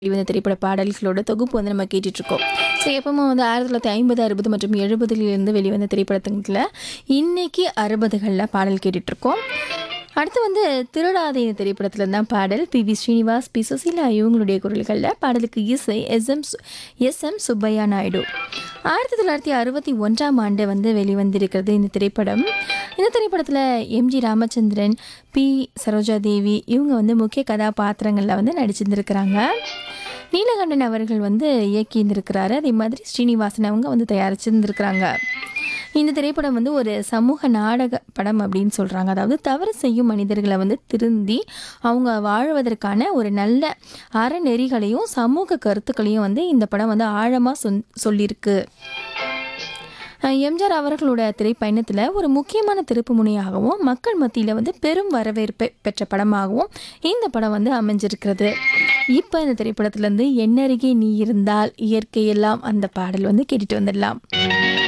வெளிவந்த திரைப்பட பாடல்களோட தொகுப்பு வந்து நம்ம கேட்டுட்ருக்கோம் ஸோ எப்பவுமே வந்து ஆயிரத்தி தொள்ளாயிரத்தி ஐம்பது அறுபது மற்றும் எழுபதுலேருந்து வெளிவந்த திரைப்படத்துங்களில் இன்னைக்கு அறுபதுகளில் பாடல் கேட்டுட்ருக்கோம் அடுத்து வந்து திருடாதே இந்த திரைப்படத்தில் தான் பாடல் P V Srinivas P Susheela இவங்களுடைய குரல்களில் பாடலுக்கு இசை S M S M Subbaiah Naidu ஆயிரத்தி தொள்ளாயிரத்தி அறுபத்தி ஒன்றாம் ஆண்டு வந்து வெளிவந்திருக்கிறது இந்த திரைப்படம் இந்த திரைப்படத்தில் எம்ஜி ராமச்சந்திரன் பி சரோஜா தேவி இவங்க வந்து முக்கிய கதாபாத்திரங்களில் வந்து நடிச்சிருந்துருக்கிறாங்க நீலகண்டன் அவர்கள் வந்து இயக்கியிருந்திருக்கிறாரு அதே மாதிரி ஸ்ரீனிவாசன் அவங்க வந்து தயாரிச்சிருந்திருக்கிறாங்க இந்த திரைப்படம் வந்து ஒரு சமூக நாடக படம் அப்படின்னு சொல்கிறாங்க அதாவது தவறு செய்யும் மனிதர்களை வந்து திருந்தி அவங்க வாழ்வதற்கான ஒரு நல்ல அறநெறிகளையும் சமூக கருத்துக்களையும் வந்து இந்த படம் வந்து ஆழமாக சொன் சொல்லியிருக்கு அஹ் எம்ஜிஆர் அவர்களோட திரைப்பயணத்தில் ஒரு முக்கியமான திருப்பு முனையாகவும் மக்கள் மத்தியில் வந்து பெரும் வரவேற்பை பெற்ற படமாகவும் இந்த படம் வந்து அமைஞ்சிருக்கிறது இப்போ இந்த திரைப்படத்துலேருந்து என்னருகே நீ இருந்தால் இயற்கையெல்லாம் அந்த பாடல் வந்து கேட்டுட்டு வந்துடலாம்